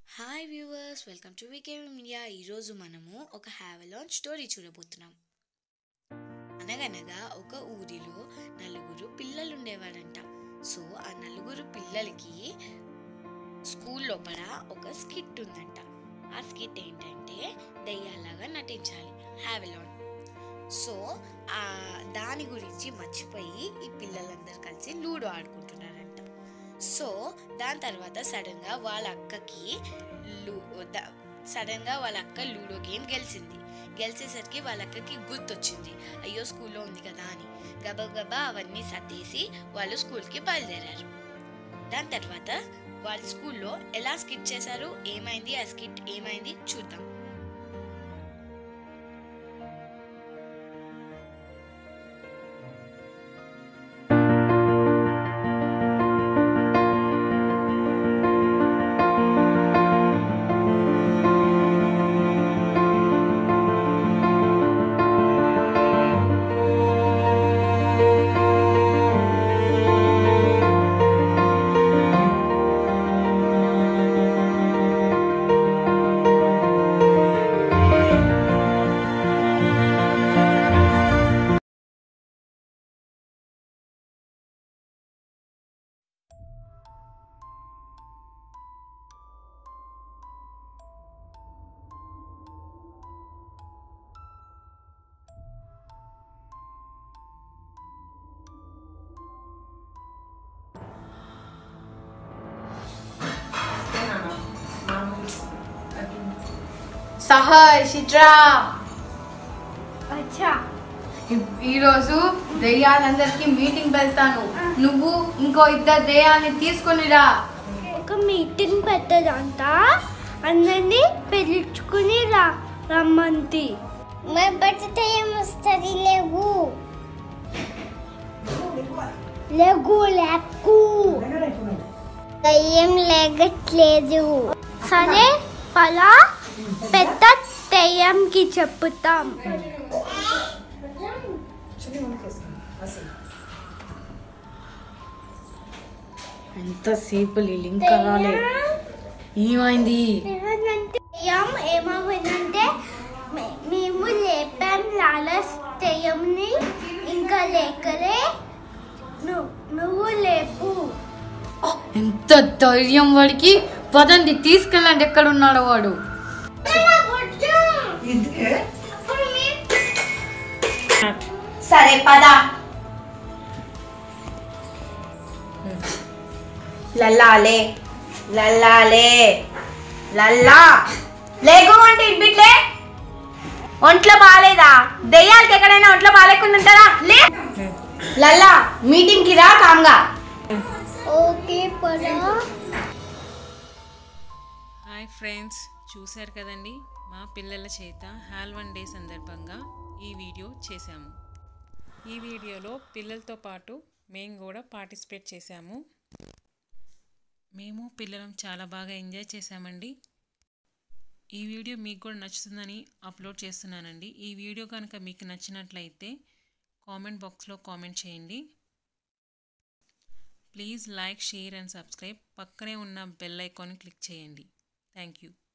hi viewers welcome to VK media ఈరోజు మనము ఒక హ్యావెలాన్ స్టోరీ చూడబోతున్నాం అనగనగా ఒక ఊరిలో నలుగురు పిల్లలు ఉండేవారంట సో ఆ నలుగురు పిల్లలకి స్కూల్ లోపల ఒక స్కిట్ ఉందంట ఆ స్కిట్ ఏంటంటే దయ్యాలాగా నటించాలి హ్యావెలాన్ సో ఆ దాని గురించి మర్చిపోయి ఈ పిల్లలందరూ కలిసి లూడో ఆడుకుంటున్నారంట సో దాని తర్వాత సడన్గా వాళ్ళ అక్కకి సడన్గా వాళ్ళ అక్క లూడో గేమ్ గెలిచింది గెలిచేసరికి వాళ్ళ అక్కకి గుర్తొచ్చింది అయ్యో స్కూల్లో ఉంది కదా అని గబగబా అవన్నీ సర్దేసి వాళ్ళు స్కూల్కి బయలుదేరారు దాని తర్వాత వాళ్ళు స్కూల్లో ఎలా స్కిట్ చేశారు ఏమైంది ఆ స్కిట్ ఏమైంది చూద్దాం సహర్ చిత్రా అచ్చా ఈ- ఈరోజు దెయ్యాలందరికి మీటింగ్ పెడతాను నువ్వు ఇంకో ఇద్దరు దెయ్యాన్ని తీసుకొని రా ఒక మీటింగ్ పెట్టదంట అందరినీ పిలుచుకుని రా రమ్మంతి మరి బట్టి వస్తుంది లేవు లేగు లేకు దయ్యం లేగట్లేదు సరే ఫలా పెద్ద దయ్యంకి చెప్పుతాం ఎంతసేపు లింక్ రాలే ఏమైంది దెయ్యం ఏమవుతుందంటే మే- మేము లేపాం లాలస్ దెయ్యంని ఇంకా లేకలే నువ్వు నువ్వు లేపు ఎంత ధైర్యం వాడికి పదండి తీసుకెళ్ళండి ఎక్కడ ఉన్నాడో వాడు సరే పద లల్లాలే లల్లాలే లల్లా లేకు అంటే ఇబ్బిట్లే ఒంట్లో బాగాలేదా దెయ్యాలకి ఎక్కడైనా ఒంట్లో బాగాలేకుండా ఉంటారా లే లల్లా మీటింగ్ కి రా కాంగా ఓకే పదా హాయ్ ఫ్రెండ్స్ చూశారు కదండి మా పిల్లల చేత హాల్వన్ డే సందర్భంగా ఈ వీడియో చేశాము ఈ వీడియోలో పిల్లలతో పాటు మేము కూడా పార్టిసిపేట్ చేశాము మేము పిల్లలం చాలా బాగా ఎంజాయ్ చేశామండి ఈ వీడియో మీకు కూడా నచ్చుతుందని అప్లోడ్ చేస్తున్నానండి ఈ వీడియో కనుక మీకు నచ్చినట్లయితే కామెంట్ బాక్స్లో కామెంట్ చేయండి please like share and subscribe పక్కనే ఉన్న బెల్ ఐకాన్ క్లిక్ చేయండి థ్యాంక్ యూ